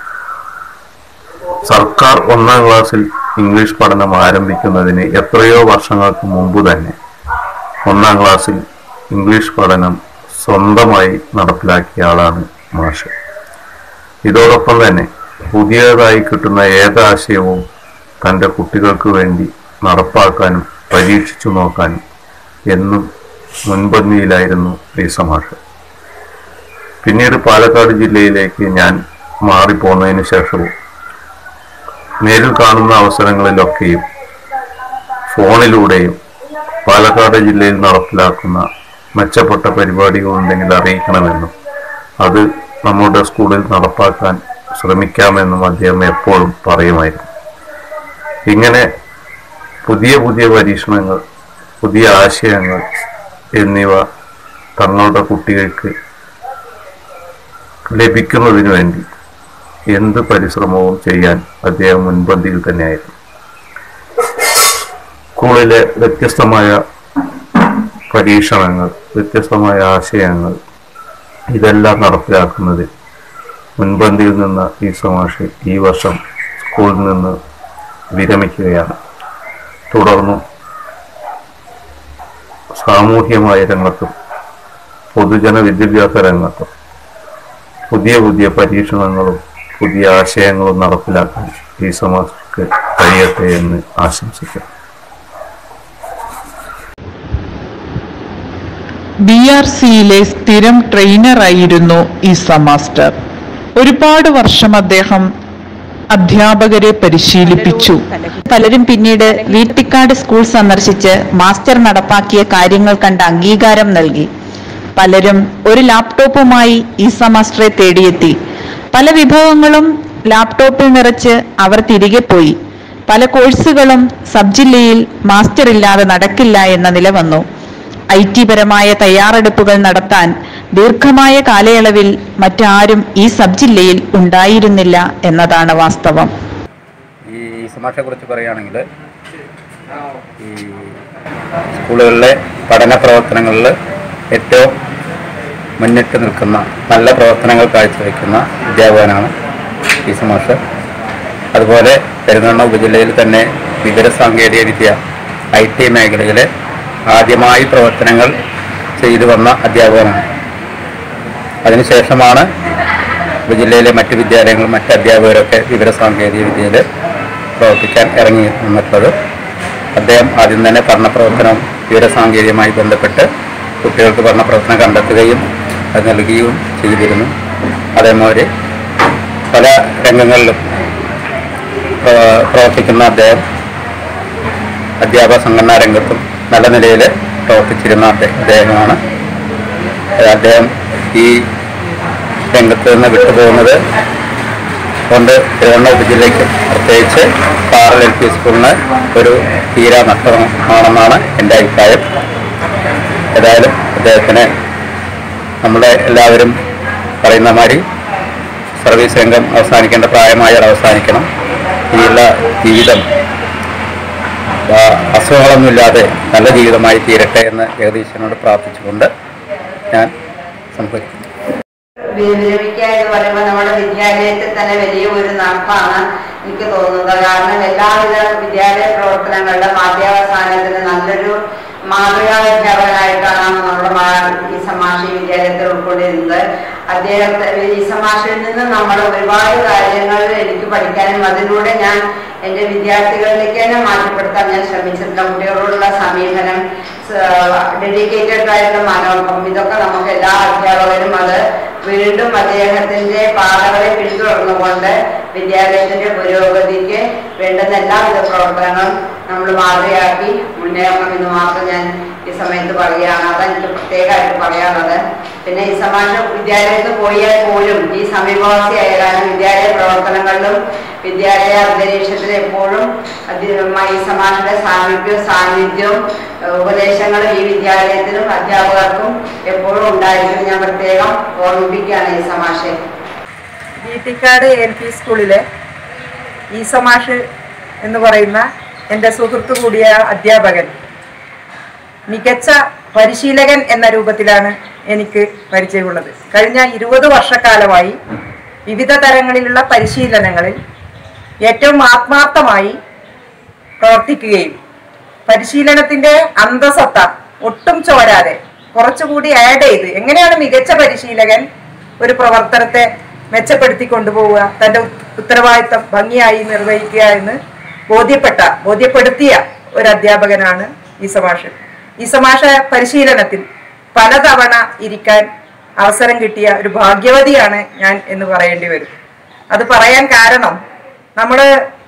സർക്കാർ ഒന്നാം ക്ലാസ്സിൽ ഇംഗ്ലീഷ് പഠനം ആരംഭിക്കുന്നതിന് എത്രയോ വർഷങ്ങൾക്ക് മുമ്പ് തന്നെ ഒന്നാം ക്ലാസ്സിൽ ഇംഗ്ലീഷ് പഠനം സ്വന്തമായി നടപ്പിലാക്കിയ ആളാണ് മാഷ് ഇതോടൊപ്പം തന്നെ പുതിയതായി കിട്ടുന്ന ഏതാശയവും തൻ്റെ കുട്ടികൾക്ക് വേണ്ടി നടപ്പാക്കാനും പരീക്ഷിച്ചു നോക്കാനും എന്നും മുൻപന്തിയിലായിരുന്നു ഈ സമാഷ് പിന്നീട് പാലക്കാട് ജില്ലയിലേക്ക് ഞാൻ മാറിപ്പോന്നതിന് ശേഷവും നേരിൽ കാണുന്ന അവസരങ്ങളിലൊക്കെയും ഫോണിലൂടെയും പാലക്കാട് ജില്ലയിൽ നടപ്പിലാക്കുന്ന മെച്ചപ്പെട്ട പരിപാടികളുണ്ടെങ്കിൽ അറിയിക്കണമെന്നും അത് നമ്മുടെ സ്കൂളിൽ നടപ്പാക്കാൻ ശ്രമിക്കാമെന്നും അദ്ദേഹം എപ്പോഴും പറയുമായിരുന്നു ഇങ്ങനെ പുതിയ പുതിയ പരീക്ഷണങ്ങൾ പുതിയ ആശയങ്ങൾ എന്നിവ തങ്ങളുടെ കുട്ടികൾക്ക് ലഭിക്കുന്നതിന് വേണ്ടി എന്ത് പരിശ്രമവും ചെയ്യാൻ അദ്ദേഹം മുൻപന്തിയിൽ തന്നെയായിരുന്നു സ്കൂളിലെ വ്യത്യസ്തമായ പരീക്ഷണങ്ങൾ വ്യത്യസ്തമായ ആശയങ്ങൾ ഇതെല്ലാം നടപ്പിലാക്കുന്നതിൽ മുൻപന്തിയിൽ നിന്ന ഈ സമാഷ് ഈ വർഷം സ്കൂളിൽ നിന്ന് വിരമിക്കുകയാണ് തുടർന്നും സാമൂഹ്യമായ രംഗത്തും പൊതുജന വിദ്യാഭ്യാസ രംഗത്തും പുതിയ പുതിയ പരീക്ഷണങ്ങളും പുതിയ ആശയങ്ങളും നടപ്പിലാക്കാൻ ഈ സമാജക്ക് കഴിയട്ടെ എന്ന് ആശംസിക്കുന്നു ബി ആർ സിയിലെ സ്ഥിരം ട്രെയിനറായിരുന്നു ഈസ മാസ്റ്റർ ഒരുപാട് വർഷം അദ്ദേഹം അധ്യാപകരെ പരിശീലിപ്പിച്ചു പലരും പിന്നീട് വീട്ടിക്കാട് സ്കൂൾ സന്ദർശിച്ച് മാസ്റ്റർ നടപ്പാക്കിയ കാര്യങ്ങൾ കണ്ട് അംഗീകാരം നൽകി പലരും ഒരു ലാപ്ടോപ്പുമായി ഈസ മാസ്റ്ററെ തേടിയെത്തി പല വിഭവങ്ങളും ലാപ്ടോപ്പിൽ നിറച്ച് അവർ തിരികെ പോയി പല കോഴ്സുകളും സബ് ജില്ലയിൽ മാസ്റ്റർ ഇല്ലാതെ നടക്കില്ല എന്ന നില വന്നു ഐ ടി പരമായ തയ്യാറെടുപ്പുകൾ നടത്താൻ ദീർഘമായ കാലയളവിൽ മറ്റാരും ഈ സബ് ജില്ലയിൽ ഉണ്ടായിരുന്നില്ല എന്നതാണ് വാസ്തവം ഈ സമാഷയെ കുറിച്ച് പറയുകയാണെങ്കിൽ ഈ സ്കൂളുകളിലെ പഠന പ്രവർത്തനങ്ങളിൽ ഏറ്റവും മുന്നിട്ട് നിൽക്കുന്ന നല്ല പ്രവർത്തനങ്ങൾ കാഴ്ചവെക്കുന്ന അധ്യാപകനാണ് ഈ സമാഷ് അതുപോലെ പെരുന്തണ്ണ ഉപജില്ലയിൽ തന്നെ വിവരസാങ്കേതിക വിദ്യ ഐ ടി മേഖലയിൽ ആദ്യമായി പ്രവർത്തനങ്ങൾ ചെയ്തു വന്ന അധ്യാപകനാണ് അതിനുശേഷമാണ് ഉപജില്ലയിലെ മറ്റ് വിദ്യാലയങ്ങളും മറ്റ് അധ്യാപകരൊക്കെ വിവരസാങ്കേതിക വിദ്യയിൽ പ്രവർത്തിക്കാൻ ഇറങ്ങി വന്നിട്ടുള്ളത് അദ്ദേഹം ആദ്യം തന്നെ പഠനപ്രവർത്തനം വിവരസാങ്കേതികമായി ബന്ധപ്പെട്ട് കുട്ടികൾക്ക് പഠനപ്രവർത്തനം കണ്ടെത്തുകയും അത് നൽകുകയും ചെയ്തിരുന്നു അതേമാതിരി പല രംഗങ്ങളിലും പ്ര- പ്രവർത്തിക്കുന്ന അദ്ദേഹം അധ്യാപക സംഘടനാ രംഗത്തും നല്ല നിലയിൽ പ്രവർത്തിച്ചിരുന്ന അദ്ദേഹ- അദ്ദേഹമാണ് അദ്ദേഹം ഈ രംഗത്ത് നിന്ന് വിട്ടുപോകുന്നത് കൊണ്ട് തിരുവണ്ണ ഉപജില്ലയ്ക്ക് പ്രത്യേകിച്ച് പാറൽ എൽ പി സ്കൂളിന് ഒരു തീരാ നഷ്ടമാണെന്നാണ് എൻ്റെ അഭിപ്രായം ഏതായാലും അദ്ദേഹത്തിന് നമ്മുടെ എല്ലാവരും പറയുന്ന മാതിരി സർവീസ് രംഗം അവസാനിക്കേണ്ട പ്രായമായാൽ അവസാനിക്കണം ഇനിയുള്ള ജീവിതം ആ, അസുഖങ്ങളൊന്നുമില്ലാതെ നല്ല ജീവിതമായി തീരട്ടെ എന്ന് ജഗദീശനോട് പ്രാർത്ഥിച്ചുകൊണ്ട് ഞാൻ സംഭവിക്കുന്നു വിരമിക്കുക എന്ന് പറയുമ്പോൾ നമ്മുടെ വിദ്യാലയത്തിൽ തന്നെ വലിയ ഒരു നടപ്പാണ് എനിക്ക് തോന്നുന്നത് കാരണം എല്ലാവിധ വിദ്യാലയ പ്രവർത്തനങ്ങളുടെ മാധ്യാവസാനത്തിന് നല്ലൊരു മാതൃകാ അധ്യാപകനായിട്ടാണ് നമ്മുടെ മാ- ഈ സമാഷി വിദ്യാലയത്തിൽ ഉൾക്കൊണ്ടിരുന്നത് അദ്ദേഹത്തെ ഈ സമാഷിൽ നിന്ന് നമ്മൾ ഒരുപാട് കാര്യങ്ങൾ എനിക്ക് പഠിക്കാനും അതിലൂടെ ഞാൻ എൻ്റെ വിദ്യാർത്ഥികളിലേക്ക് തന്നെ മാറ്റപ്പെടുത്താൻ ഞാൻ ശ്രമിച്ചിട്ടുണ്ട് കുട്ടികളോടുള്ള സമീപനം ഡെഡിക്കേറ്റഡ് ആയിട്ടുള്ള മനോഭാവം ഇതൊക്കെ നമുക്ക് എല്ലാ അധ്യാപകരും അത് വീണ്ടും അദ്ദേഹത്തിന്റെ പാതകളെ പിന്തുടർന്നുകൊണ്ട് വിദ്യാലയത്തിന്റെ പുരോഗതിക്ക് വേണ്ടുന്ന എല്ലാവിധ പ്രവർത്തനങ്ങളും നമ്മൾ മാതൃകയാക്കി മുന്നേറണം എന്ന് മാത്രം ഞാൻ ഈ സമയത്ത് പറയുകയാണ് അതെനിക്ക് പ്രത്യേകമായിട്ട് പറയാനുള്ളത് പിന്നെ ഈ സമാജ വിദ്യാലയത്തിൽ പോയാൽ പോലും ഈ സമീപവാസിയായ കാരണം വിദ്യാലയ പ്രവർത്തനങ്ങളിലും വിദ്യാലയ അന്തരീക്ഷത്തിൽ എപ്പോഴും അതി- ഈ സമാജയുടെ സാമീപ്യവും സാന്നിധ്യവും ഏഹ് ഉപദേശങ്ങളും ഈ വിദ്യാലയത്തിലും അധ്യാപകർക്കും എപ്പോഴും ഉണ്ടായിരിക്കും ഞാൻ പ്രത്യേകം ഓർമ്മിപ്പിക്കുകയാണ് ഈ സമാഷയെ വീട്ടിക്കാട് എൽ പി സ്കൂളിലെ ഈസമാഷ് എന്ന് പറയുന്ന എൻ്റെ സുഹൃത്തു കൂടിയ അധ്യാപകൻ മികച്ച പരിശീലകൻ എന്ന രൂപത്തിലാണ് എനിക്ക് പരിചയമുള്ളത് കഴിഞ്ഞ ഇരുപത് വർഷക്കാലമായി വിവിധ തരങ്ങളിലുള്ള പരിശീലനങ്ങളിൽ ഏറ്റവും ആത്മാർത്ഥമായി പ്രവർത്തിക്കുകയും പരിശീലനത്തിന്റെ അന്തസത്ത ഒട്ടും ചോരാതെ കുറച്ചുകൂടി ആഡ് ചെയ്ത് എങ്ങനെയാണ് മികച്ച പരിശീലകൻ ഒരു പ്രവർത്തനത്തെ മെച്ചപ്പെടുത്തി കൊണ്ടുപോവുക തന്റെ ഉത്ത- ഉത്തരവാദിത്തം ഭംഗിയായി നിർവഹിക്കുക എന്ന് ബോധ്യപ്പെട്ട ബോധ്യപ്പെടുത്തിയ ഒരു അധ്യാപകനാണ് ഈ സമാഷ് ഈ സമാഷ പരിശീലനത്തിൽ പലതവണ ഇരിക്കാൻ അവസരം കിട്ടിയ ഒരു ഭാഗ്യവതിയാണ് ഞാൻ എന്ന് പറയേണ്ടി വരും അത് പറയാൻ കാരണം നമ്മള്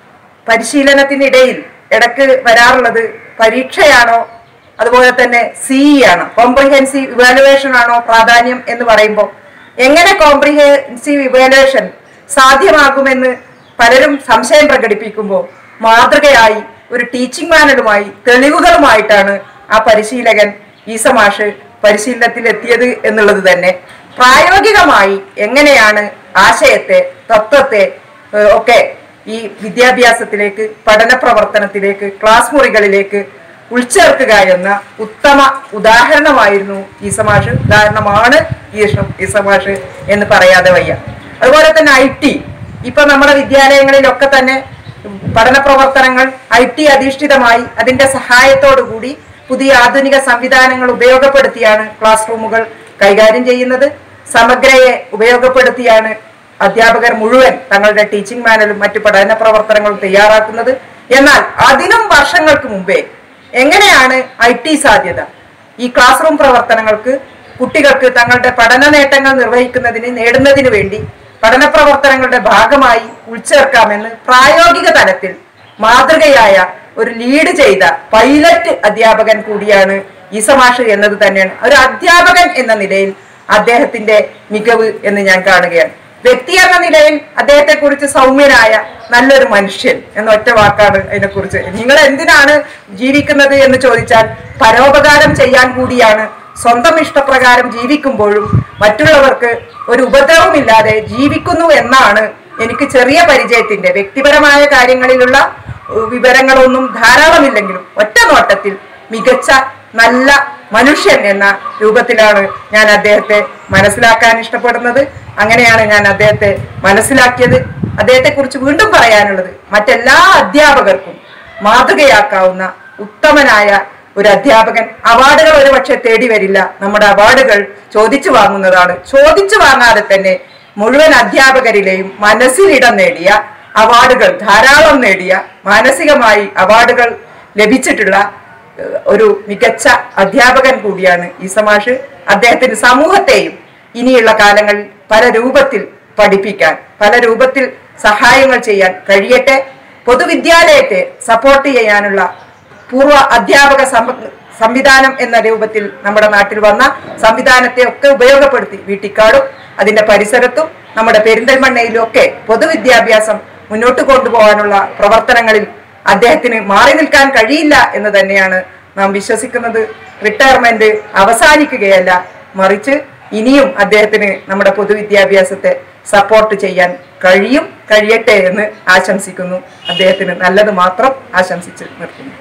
പരിശീലനത്തിനിടയിൽ ഇടക്ക് വരാറുള്ളത് പരീക്ഷയാണോ അതുപോലെ തന്നെ സി ആണോ കോംപ്രിഹെൻസീവ് ഇവാലുവേഷൻ ആണോ പ്രാധാന്യം എന്ന് പറയുമ്പോൾ എങ്ങനെ കോംപ്രിഹെൻസീവ് ഇവാലുവേഷൻ സാധ്യമാകുമെന്ന് പലരും സംശയം പ്രകടിപ്പിക്കുമ്പോൾ മാതൃകയായി ഒരു ടീച്ചിങ് മാനുവലുമായി തെളിവുകളുമായിട്ടാണ് ആ പരിശീലകൻ ഈസമാഷ് പരിശീലനത്തിൽ എത്തിയത് എന്നുള്ളത് തന്നെ പ്രായോഗികമായി എങ്ങനെയാണ് ആശയത്തെ തത്വത്തെ ഏഹ്, ഒക്കെ ഈ വിദ്യാഭ്യാസത്തിലേക്ക് പഠന പ്രവർത്തനത്തിലേക്ക് ക്ലാസ് മുറികളിലേക്ക് ഉൾച്ചേർക്കുക എന്ന ഉത്തമ ഉദാഹരണമായിരുന്നു ഈസമാഷ് ഉദാഹരണമാണ് ഈശ- ഈസമാഷ് എന്ന് പറയാതെ വയ്യ അതുപോലെ തന്നെ ഐ ടി ഇപ്പൊ നമ്മുടെ വിദ്യാലയങ്ങളിലൊക്കെ തന്നെ പഠന പ്രവർത്തനങ്ങൾ ഐ ടി അധിഷ്ഠിതമായി അതിന്റെ സഹായത്തോടു കൂടി പുതിയ ആധുനിക സംവിധാനങ്ങൾ ഉപയോഗപ്പെടുത്തിയാണ് ക്ലാസ് റൂമുകൾ കൈകാര്യം ചെയ്യുന്നത് സമഗ്രയെ ഉപയോഗപ്പെടുത്തിയാണ് അധ്യാപകർ മുഴുവൻ തങ്ങളുടെ ടീച്ചിങ് മാനുവലും മറ്റു പഠന പ്രവർത്തനങ്ങളും തയ്യാറാക്കുന്നത് എന്നാൽ അതിനും വർഷങ്ങൾക്ക് മുമ്പേ എങ്ങനെയാണ് ഐ ടി സാധ്യത ഈ ക്ലാസ് റൂം പ്രവർത്തനങ്ങൾക്ക് കുട്ടികൾക്ക് തങ്ങളുടെ പഠന നേട്ടങ്ങൾ നിർവഹിക്കുന്നതിന് നേടുന്നതിന് വേണ്ടി പഠന പ്രവർത്തനങ്ങളുടെ ഭാഗമായി ഉൾച്ചേർക്കാമെന്ന് പ്രായോഗിക തലത്തിൽ മാതൃകയായ ഒരു ലീഡ് ചെയ്ത പൈലറ്റ് അധ്യാപകൻ കൂടിയാണ് ഈസമാഷ് എന്നത് തന്നെയാണ് ഒരു അധ്യാപകൻ എന്ന നിലയിൽ അദ്ദേഹത്തിന്റെ മികവ് എന്ന് ഞാൻ കാണുകയാണ് വ്യക്തി എന്ന നിലയിൽ അദ്ദേഹത്തെ കുറിച്ച് സൗമ്യനായ നല്ലൊരു മനുഷ്യൻ എന്ന ഒറ്റ വാക്കാണ് അതിനെക്കുറിച്ച് നിങ്ങൾ എന്തിനാണ് ജീവിക്കുന്നത് എന്ന് ചോദിച്ചാൽ പരോപകാരം ചെയ്യാൻ കൂടിയാണ് സ്വന്തം ഇഷ്ടപ്രകാരം ജീവിക്കുമ്പോഴും മറ്റുള്ളവർക്ക് ഒരു ഉപദ്രവമില്ലാതെ ജീവിക്കുന്നു എന്നാണ് എനിക്ക് ചെറിയ പരിചയത്തിന്റെ വ്യക്തിപരമായ കാര്യങ്ങളിലുള്ള ഏഹ്, വിവരങ്ങളൊന്നും ധാരാളമില്ലെങ്കിലും ഒറ്റ നോട്ടത്തിൽ മികച്ച നല്ല മനുഷ്യൻ എന്ന രൂപത്തിലാണ് ഞാൻ അദ്ദേഹത്തെ മനസ്സിലാക്കാൻ ഇഷ്ടപ്പെടുന്നത് അങ്ങനെയാണ് ഞാൻ അദ്ദേഹത്തെ മനസ്സിലാക്കിയത് അദ്ദേഹത്തെ കുറിച്ച് വീണ്ടും പറയാനുള്ളത് മറ്റെല്ലാ അധ്യാപകർക്കും മാതൃകയാക്കാവുന്ന ഉത്തമനായ ഒരു അധ്യാപകൻ അവാർഡുകൾ ഒരു പക്ഷെ തേടി വരില്ല നമ്മുടെ അവാർഡുകൾ ചോദിച്ചു വാങ്ങുന്നതാണ് ചോദിച്ചു വാങ്ങാതെ തന്നെ മുഴുവൻ അധ്യാപകരിലെയും മനസ്സിലിടം നേടിയ അവാർഡുകൾ ധാരാളം നേടിയ മാനസികമായി അവാർഡുകൾ ലഭിച്ചിട്ടുള്ള ഏഹ്, ഒരു മികച്ച അധ്യാപകൻ കൂടിയാണ് ഈ സമാഷ് അദ്ദേഹത്തിന് സമൂഹത്തെയും ഇനിയുള്ള കാലങ്ങളിൽ പല രൂപത്തിൽ പഠിപ്പിക്കാൻ പല രൂപത്തിൽ സഹായങ്ങൾ ചെയ്യാൻ കഴിയട്ടെ പൊതുവിദ്യാലയത്തെ സപ്പോർട്ട് ചെയ്യാനുള്ള പൂർവ്വ അധ്യാപക സം- സംവിധാനം എന്ന രൂപത്തിൽ നമ്മുടെ നാട്ടിൽ വന്ന സംവിധാനത്തെ ഒക്കെ ഉപയോഗപ്പെടുത്തി വീട്ടിക്കാടും അതിന്റെ പരിസരത്തും നമ്മുടെ പെരിന്തൽമണ്ണയിലും ഒക്കെ പൊതുവിദ്യാഭ്യാസം മുന്നോട്ട് കൊണ്ടുപോകാനുള്ള പ്രവർത്തനങ്ങളിൽ അദ്ദേഹത്തിന് മാറി നിൽക്കാൻ കഴിയില്ല എന്ന് തന്നെയാണ് നാം വിശ്വസിക്കുന്നത് റിട്ടയർമെന്റ് അവസാനിക്കുകയല്ല മറിച്ച് ഇനിയും അദ്ദേഹത്തിന് നമ്മുടെ പൊതുവിദ്യാഭ്യാസത്തെ സപ്പോർട്ട് ചെയ്യാൻ കഴിയും കഴിയട്ടെ എന്ന് ആശംസിക്കുന്നു അദ്ദേഹത്തിന് നല്ലത് മാത്രം ആശംസിച്ച് നിർത്തുന്നു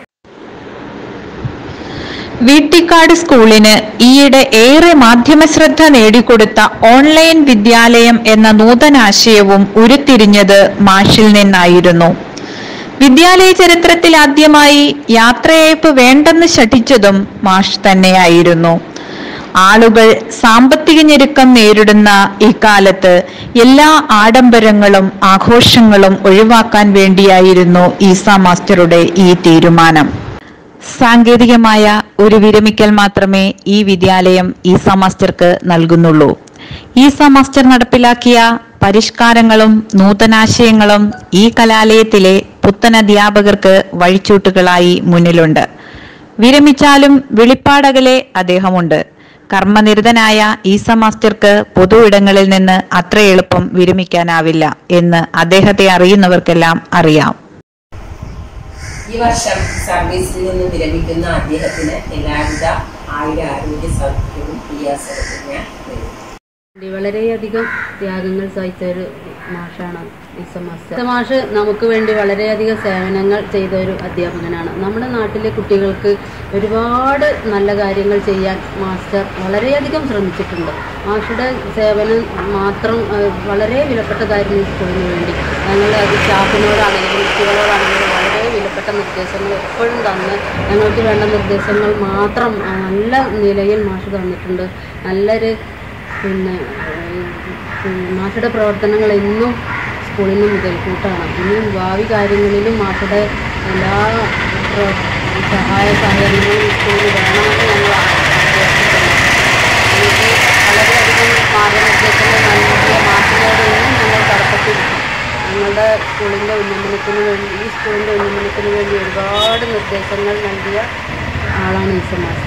വീട്ടിക്കാട് സ്കൂളിന് ഈയിടെ ഏറെ മാധ്യമശ്രദ്ധ നേടിക്കൊടുത്ത ഓൺലൈൻ വിദ്യാലയം എന്ന നൂതനാശയവും ഉരുത്തിരിഞ്ഞത് മാഷിൽ നിന്നായിരുന്നു വിദ്യാലയ ചരിത്രത്തിൽ ആദ്യമായി യാത്രയയപ്പ് വേണ്ടെന്ന് ശഠിച്ചതും മാഷ് തന്നെയായിരുന്നു ആളുകൾ സാമ്പത്തിക ഞെരുക്കം നേരിടുന്ന ഇക്കാലത്ത് എല്ലാ ആഡംബരങ്ങളും ആഘോഷങ്ങളും ഒഴിവാക്കാൻ വേണ്ടിയായിരുന്നു ഈസ മാസ്റ്ററുടെ ഈ തീരുമാനം സാങ്കേതികമായ ഒരു വിരമിക്കൽ മാത്രമേ ഈ വിദ്യാലയം ഈസ മാസ്റ്റർക്ക് നൽകുന്നുള്ളൂ ഈസ മാസ്റ്റർ നടപ്പിലാക്കിയ പരിഷ്കാരങ്ങളും നൂതനാശയങ്ങളും ഈ കലാലയത്തിലെ പുത്തൻ അധ്യാപകർക്ക് വഴിച്ചൂട്ടുകളായി മുന്നിലുണ്ട് വിരമിച്ചാലും വിളിപ്പാടകലെ അദ്ദേഹമുണ്ട് കർമ്മനിരതനായ ഈസ മാസ്റ്റർക്ക് പൊതു ഇടങ്ങളിൽ നിന്ന് അത്ര എളുപ്പം വിരമിക്കാനാവില്ല എന്ന് അദ്ദേഹത്തെ അറിയുന്നവർക്കെല്ലാം അറിയാം ഈ വർഷം സർവീസിൽ നിന്ന് വിരമിക്കുന്ന അദ്ദേഹത്തിന് എല്ലാവിധ ആയുര ആരോഗ്യ സൗഖ്യവും ഈ അവസരത്തിൽ ഞാൻ നേരുന്നു. വളരെയധികം ത്യാഗങ്ങൾ സഹിച്ച ഒരു മാഷാണ് ഈസ മാസ്റ്റർ ഈസ മാഷ് നമുക്ക് വേണ്ടി വളരെയധികം സേവനങ്ങൾ ചെയ്ത ഒരു അധ്യാപകനാണ് നമ്മുടെ നാട്ടിലെ കുട്ടികൾക്ക് ഒരുപാട് നല്ല കാര്യങ്ങൾ ചെയ്യാൻ മാസ്റ്റർ വളരെയധികം ശ്രമിച്ചിട്ടുണ്ട് മാഷുടെ സേവനം മാത്രം ഏഹ്, വളരെ വിലപ്പെട്ടതായിരുന്നു ഈ സ്കൂളിന് വേണ്ടി ഞങ്ങൾ അത് സ്റ്റാഫിനോടാണെങ്കിലും കുട്ടികളോടാണെങ്കിലും വളരെ വിലപ്പെട്ട നിർദ്ദേശങ്ങൾ എപ്പോഴും തന്ന് ഞങ്ങൾക്ക് വേണ്ട നിർദ്ദേശങ്ങൾ മാത്രം ആ, നല്ല നിലയിൽ മാഷ് തന്നിട്ടുണ്ട് നല്ലൊരു പിന്നെ ഏഹ്, ഉം, മാഷുടെ പ്രവർത്തനങ്ങൾ എന്നും സ്കൂളിന് മുതൽക്കൂട്ടാണ് ഇനിയും ഭാവി കാര്യങ്ങളിലും മാഷുടെ എല്ലാ പ്ര- സഹായ സഹകരണങ്ങളും സ്കൂളിൽ വേണമെന്ന് ഞങ്ങൾ അഭ്യർത്ഥിക്കുന്നു എനിക്ക് വളരെയധികം മാർഗനിർദ്ദേശങ്ങൾ നൽകിയ മാഷിനോട് ഇന്നും ഞങ്ങൾ കടപ്പെട്ടിരിക്കും ഞങ്ങളുടെ സ്കൂളിൻ്റെ ഉന്നമനത്തിന് വേണ്ടി ഈ സ്കൂളിൻ്റെ ഉന്നമനത്തിന് വേണ്ടി ഒരുപാട് നിർദ്ദേശങ്ങൾ നൽകിയ ആളാണ് ഈസ മാസ്റ്റർ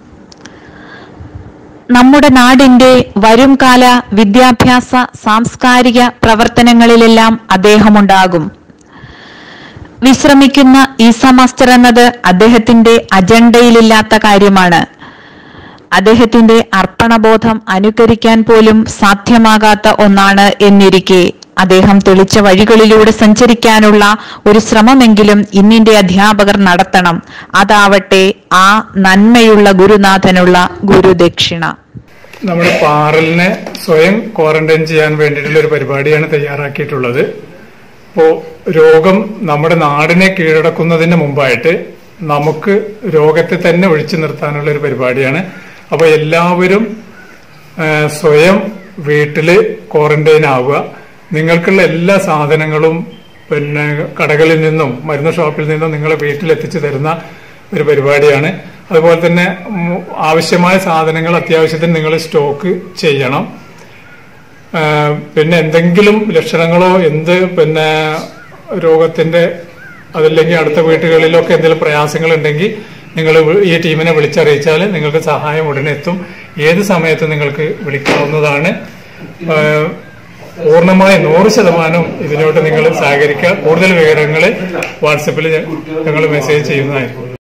നമ്മുടെ നാടിന്റെ വരുംകാല വിദ്യാഭ്യാസ സാംസ്കാരിക പ്രവർത്തനങ്ങളിലെല്ലാം അദ്ദേഹമുണ്ടാകും വിശ്രമിക്കുന്ന ഈസ മാസ്റ്റർ എന്നത് അദ്ദേഹത്തിന്റെ അജണ്ടയിലില്ലാത്ത കാര്യമാണ് അദ്ദേഹത്തിന്റെ അർപ്പണബോധം അനുകരിക്കാൻ പോലും സാധ്യമാകാത്ത ഒന്നാണ് എന്നിരിക്കെ അദ്ദേഹം തെളിച്ച വഴികളിലൂടെ സഞ്ചരിക്കാനുള്ള ഒരു ശ്രമമെങ്കിലും ഇന്നിന്റെ അധ്യാപകർ നടത്തണം അതാവട്ടെ ആ നന്മയുള്ള ഗുരുനാഥനുള്ള ഗുരുദക്ഷിണ നമ്മുടെ പാറലിനെ സ്വയം ക്വാറന്റൈൻ ചെയ്യാൻ വേണ്ടിയിട്ടുള്ള ഒരു പരിപാടിയാണ് തയ്യാറാക്കിയിട്ടുള്ളത് അപ്പോൾ രോഗം നമ്മുടെ നാടിനെ കീഴടക്കുന്നതിന് മുമ്പായിട്ട് നമുക്ക് രോഗത്തെ തന്നെ ഒഴിച്ചു നിർത്താനുള്ള ഒരു പരിപാടിയാണ് അപ്പോൾ എല്ലാവരും ആ, സ്വയം വീട്ടില് ക്വാറന്റൈൻ ആവുക നിങ്ങൾക്കുള്ള എല്ലാ സാധനങ്ങളും പിന്നെ കടകളിൽ നിന്നും മരുന്ന് ഷോപ്പിൽ നിന്നും നിങ്ങളെ വീട്ടിൽ എത്തിച്ചു തരുന്ന ഒരു പരിപാടിയാണ് അതുപോലെ തന്നെ ഉം, ആവശ്യമായ സാധനങ്ങൾ അത്യാവശ്യത്തിന് നിങ്ങൾ സ്റ്റോക്ക് ചെയ്യണം ആ, പിന്നെ എന്തെങ്കിലും ലക്ഷണങ്ങളോ എന്ത് പിന്നെ രോഗത്തിന്റെ അതല്ലെങ്കിൽ അടുത്ത വീട്ടുകളിലൊക്കെ എന്തെങ്കിലും പ്രയാസങ്ങൾ ഉണ്ടെങ്കിൽ നിങ്ങൾ ഈ ടീമിനെ വിളിച്ചറിയിച്ചാൽ നിങ്ങൾക്ക് സഹായം ഉടനെ എത്തും ഏത് സമയത്തും നിങ്ങൾക്ക് വിളിക്കാവുന്നതാണ് ആ, പൂർണ്ണമായി നൂറ് ശതമാനം ഇതിനോട്ട് നിങ്ങൾ സഹകരിക്കുക കൂടുതൽ വിവരങ്ങൾ വാട്സപ്പിൽ ഞങ്ങൾ മെസ്സേജ് ചെയ്യുന്നതായിരിക്കും